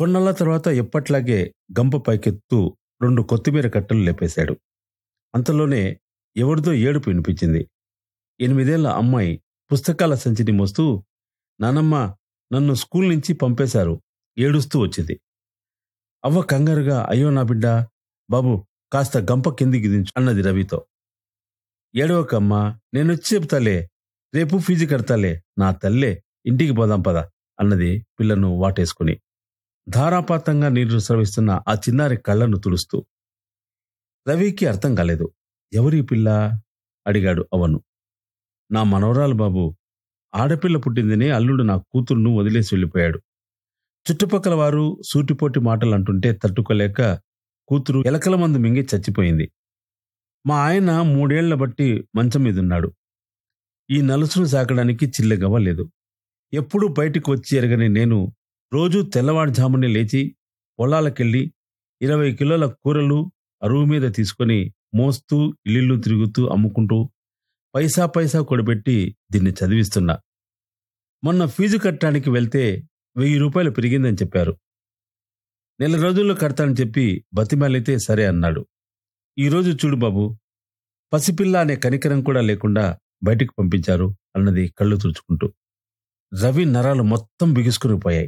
కొన్నాళ్ళ తర్వాత ఎప్పట్లాగే గంప పైకెత్తు రెండు కొత్తిమీర కట్టలు లేపేశాడు అంతలోనే ఎవరిదో ఏడుపు వినిపించింది ఎనిమిదేళ్ల అమ్మాయి పుస్తకాల సంచిని మోస్తూ నానమ్మ నన్ను స్కూల్ నుంచి పంపేశారు ఏడుస్తూ వచ్చింది అవ్వ కంగారుగా అయ్యో నా బిడ్డ బాబు కాస్త గంప కిందికి దించు అన్నది రవితో ఏడవకమ్మా నేనొచ్చి చెప్తాలే రేపు ఫీజు కడతాలే నా తల్లే ఇంటికి పోదాం పద అన్నది పిల్లను వాటేసుకుని ధారాపాతంగా నీళ్లు స్రవిస్తున్న ఆ చిన్నారి కళ్ళను తుడుస్తూ రవికి అర్థం కాలేదు ఎవరి పిల్ల అడిగాడు అవను నా మనవరాలు బాబు ఆడపిల్ల పుట్టిందని అల్లుడు నా కూతురును వదిలేసి వెళ్ళిపోయాడు చుట్టుపక్కల వారు సూటిపోటి మాటలు అంటుంటే తట్టుకోలేక కూతురు ఎలకల మందు మింగి చచ్చిపోయింది మా ఆయన మూడేళ్ల బట్టి మంచం మీదున్నాడు ఈ నలుసును సాకడానికి చిల్లెగవ్వ లేదు ఎప్పుడూ బయటికి వచ్చి ఎరగని నేను రోజూ తెల్లవారుజామునే లేచి పొలాలకెళ్ళి ఇరవై కిలోల కూరలు అరువు మీద తీసుకొని మోస్తూ ఇల్లు తిరుగుతూ అమ్ముకుంటూ పైసా పైసా కొడబెట్టి దీన్ని చదివిస్తున్నా మొన్న ఫీజు కట్టడానికి వెళ్తే వెయ్యి రూపాయలు పెరిగిందని చెప్పారు నెల రోజుల్లో కడతానని చెప్పి బతిమాలైతే సరే అన్నాడు ఈరోజు చూడు బాబు పసిపిల్ల అనే కనికరం కూడా లేకుండా బయటికి పంపించారు అన్నది కళ్ళు తుడుచుకుంటూ రవి నరాలు మొత్తం బిగుసుకుని పోయాయి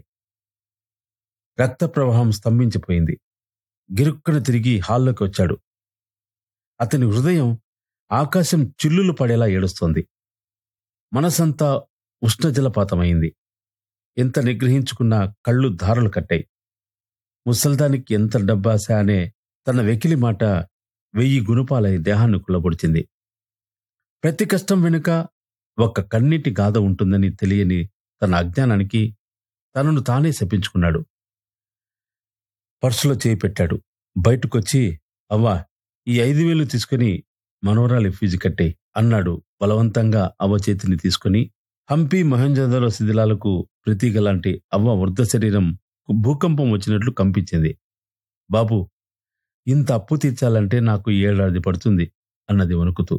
రక్త ప్రవాహం స్తంభించిపోయింది గిరుక్కున తిరిగి హాల్లోకి వచ్చాడు అతని హృదయం ఆకాశం చిల్లులు పడేలా ఏడుస్తోంది మనసంతా ఉష్ణజలపాతమైంది ఎంత నిగ్రహించుకున్నా కళ్ళు ధారలు కట్టాయి ముసల్దానికి ఎంత డబ్బాస అనే తన వెకిలి మాట వెయ్యి గుణపాలై దేహాన్ని కుళ్ళబొడిచింది ప్రతి కష్టం వెనుక ఒక్క కన్నీటి గాథ ఉంటుందని తెలియని తన అజ్ఞానానికి తనను తానే శపించుకున్నాడు పర్సులో చేయి పెట్టాడు బయటకొచ్చి అవ్వా ఈ ఐదు వేలు తీసుకుని మనోరాలి ఫీజు కట్టే అన్నాడు బలవంతంగా అవ్వ చేతిని తీసుకుని హంపి మహంజదలో శిథిలాలకు ప్రతీక లాంటి అవ్వ వృద్ధ శరీరం భూకంపం వచ్చినట్లు కంపించింది బాబు ఇంత అప్పు తీర్చాలంటే నాకు ఏడాది పడుతుంది అన్నది వణుకుతూ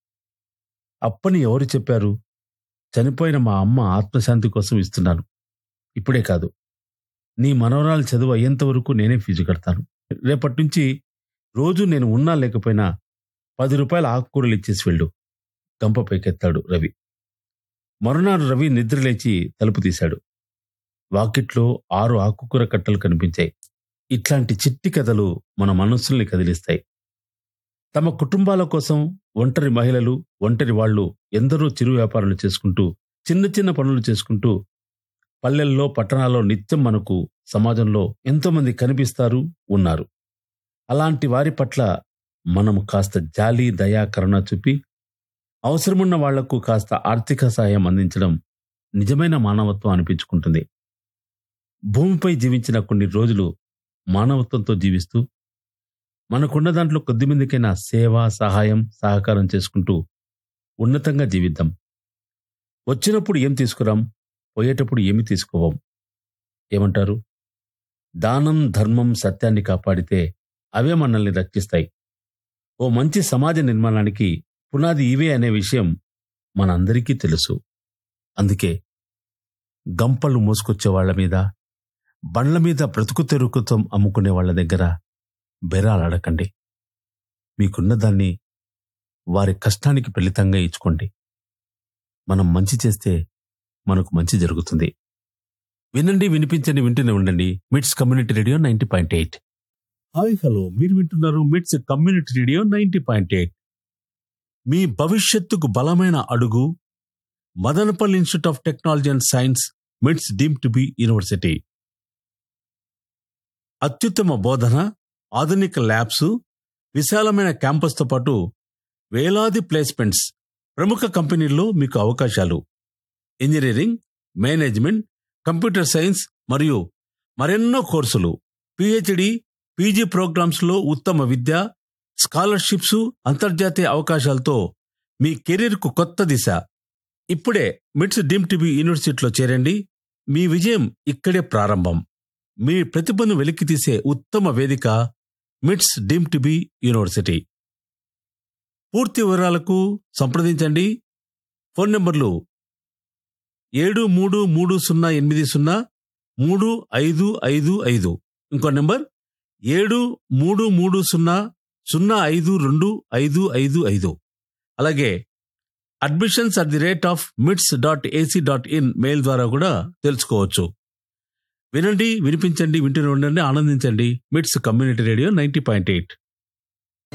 అప్పని ఎవరు చెప్పారు చనిపోయిన మా అమ్మ ఆత్మశాంతి కోసం ఇస్తున్నాను ఇప్పుడే కాదు నీ మనవరాలు చదువు అయ్యేంత వరకు నేనే ఫీజు కడతాను రేపటి నుంచి రోజు నేను ఉన్నా లేకపోయినా పది రూపాయల ఆకుకూరలు ఇచ్చేసి వెళ్ళు గంప పైకెత్తాడు రవి మరునాడు రవి నిద్రలేచి తలుపు తీశాడు వాకిట్లో ఆరు ఆకుకూర కట్టలు కనిపించాయి ఇట్లాంటి చిట్టి కథలు మన మనస్సుల్ని కదిలిస్తాయి తమ కుటుంబాల కోసం ఒంటరి మహిళలు ఒంటరి వాళ్ళు ఎందరో చిరు వ్యాపారాలు చేసుకుంటూ చిన్న చిన్న పనులు చేసుకుంటూ పల్లెల్లో పట్టణాల్లో నిత్యం మనకు సమాజంలో ఎంతోమంది కనిపిస్తారు ఉన్నారు అలాంటి వారి పట్ల మనము కాస్త జాలి దయా కరుణ చూపి అవసరమున్న వాళ్లకు కాస్త ఆర్థిక సహాయం అందించడం నిజమైన మానవత్వం అనిపించుకుంటుంది భూమిపై జీవించిన కొన్ని రోజులు మానవత్వంతో జీవిస్తూ మనకున్న దాంట్లో కొద్దిమందికైనా సేవ సహాయం సహకారం చేసుకుంటూ ఉన్నతంగా జీవిద్దాం వచ్చినప్పుడు ఏం తీసుకురాం పోయేటప్పుడు ఏమి తీసుకోవం ఏమంటారు దానం ధర్మం సత్యాన్ని కాపాడితే అవే మనల్ని రక్షిస్తాయి ఓ మంచి సమాజ నిర్మాణానికి పునాది ఇవే అనే విషయం మనందరికీ తెలుసు అందుకే గంపలు మోసుకొచ్చే వాళ్ళ మీద బండ్ల మీద బ్రతుకు తెరుకుతం అమ్ముకునే వాళ్ళ దగ్గర బెరాలాడకండి మీకున్న దాన్ని వారి కష్టానికి ఫలితంగా ఇచ్చుకోండి మనం మంచి చేస్తే మనకు మంచి జరుగుతుంది వినండి వినిపించండి వింటూనే ఉండండి MITS community radio ninety point eight hi hello మీరు వింటున్నారు MITS community radio ninety point eight మీ భవిష్యత్తుకు బలమైన అడుగు Madanapalle institute of technology and science MITS deemed to be university అత్యుత్తమ బోధన ఆధునిక ల్యాబ్స్ విశాలమైన క్యాంపస్తో పాటు వేలాది ప్లేస్మెంట్స్ ప్రముఖ కంపెనీల్లో మీకు అవకాశాలు ఇంజనీరింగ్ మేనేజ్మెంట్ కంప్యూటర్ సైన్స్ మరియు మరెన్నో కోర్సులు పిహెచ్డి పీజీ ప్రోగ్రామ్స్లో ఉత్తమ విద్య స్కాలర్షిప్స్ అంతర్జాతీయ అవకాశాలతో మీ కెరీర్కు కొత్త దిశ ఇప్పుడే మిట్స్ డీమ్ టీబీ యూనివర్సిటీలో చేరండి మీ విజయం ఇక్కడే ప్రారంభం మీ ప్రతిభను వెలికితీసే ఉత్తమ వేదిక మిట్స్ డీమ్ టీబీ యూనివర్సిటీ పూర్తి వివరాలకు సంప్రదించండి ఫోన్ నంబర్లు ఏడు మూడు మూడు సున్నా ఎనిమిది సున్నా మూడు ఐదు ఐదు ఐదు ఇంకో నెంబర్ ఏడు మూడు మూడు సున్నా సున్నా ఐదు రెండు ఐదు ఐదు ఐదు అలాగే admissions at the rate of MITS dot AC dot in mail ద్వారా కూడా తెలుసుకోవచ్చు వినండి వినిపించండి వింటూనే ఉండండి ఆనందించండి MITS community radio ninety point eight